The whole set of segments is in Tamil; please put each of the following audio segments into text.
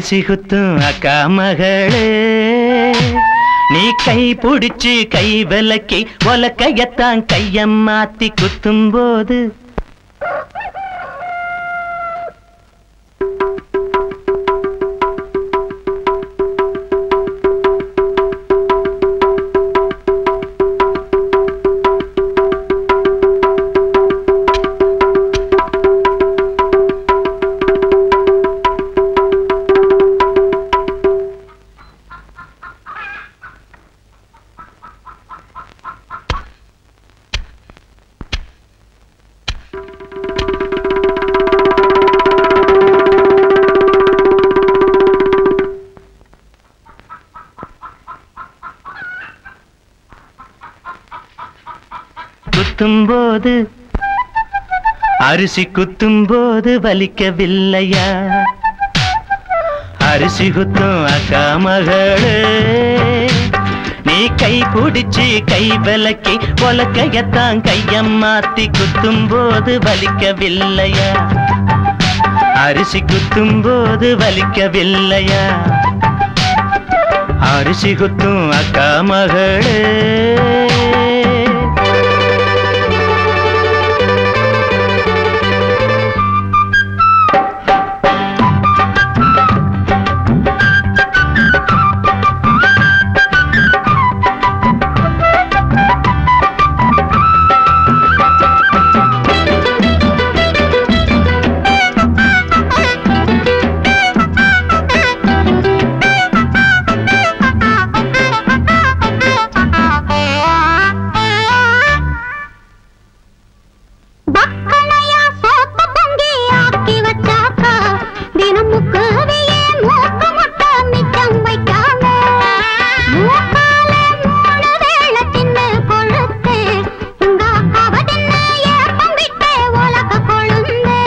அரிசி குத்தும் அக்கா மகளே நீ கை பிடிச்சு கை விலக்கி உலக்கையத்தான் கையம் மாத்தி குத்தும் போது குத்தும் போது அரிசி குத்தும் போது வலிக்கவில்லையா அரிசி குத்தும் அக்கா மகளே நீ கை பிடிச்சு கை விலக்கி உலக்கையத்தான் கையம் மாத்தி குத்தும் போது வலிக்கவில்லையா அரிசி குத்தும் போது வலிக்கவில்லையா அரிசி குத்தும் அக்கா மகளே பக்கனையா சோத்த பொங்கி ஆக்கி வச்சாக்கா தினம் முக்கவியே மூக்க முட்டை மிச்சம் வைக்காம மூக்கால மூணு வேளை தின்னு கொழுத்து உங்க அக்காவ தின்னு ஏப்பம் விட்டு உலக கொழுந்து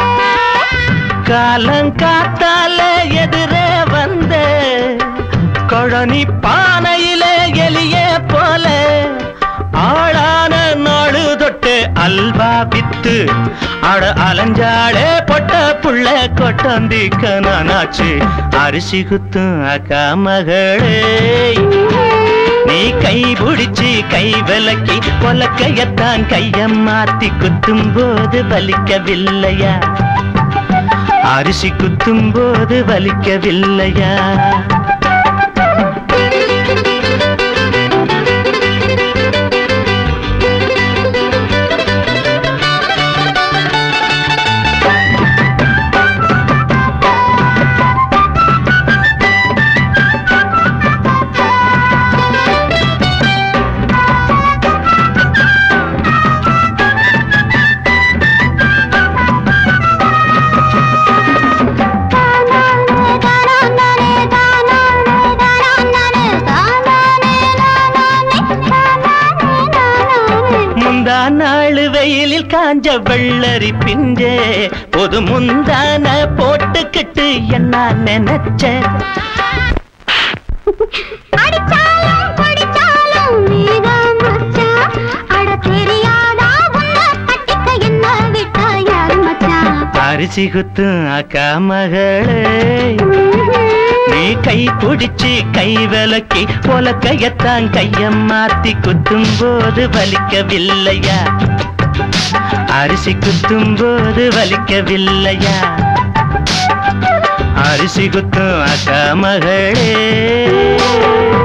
காலங்காத்தால எதிரே வந்த கொழனி பானையில எலிய போல ஆளான நாடு தொட்டு அல்வா வித்து அட அலஞ்சாளே பொட்ட புள்ள கொட்டந்திக்க நானாச்சு அரிசி குத்தும் அக்கா மகளே நீ கை பிடிச்சு கை விலக்கி கொலக்கையத்தான் கையம் மாத்தி குத்தும் போது வலிக்கவில்லையா அரிசி குத்தும் போது வலிக்கவில்லையா முந்தா நாள் வெயிலில் காஞ்ச வெள்ளரி பிஞ்சே பொது முந்தான போட்டுக்கிட்டு என்ன நினைச்ச அடிச்சாலும் படிச்சாலும் நீதான் மச்சான் அட தெரியாதா உன்னை கட்டிக்க என்ன விட்டா யாரு மச்சான் அரிசி குத்தும் அக்கா மகளே நீ கை பிடிச்சு கை விலக்கி பொலக்கையத்தான் கையம் மாத்தி குத்தும் போது வலிக்கவில்லையா அரிசி குத்தும் போது வலிக்கவில்லையா அரிசி குத்தும் அக்கா மகளே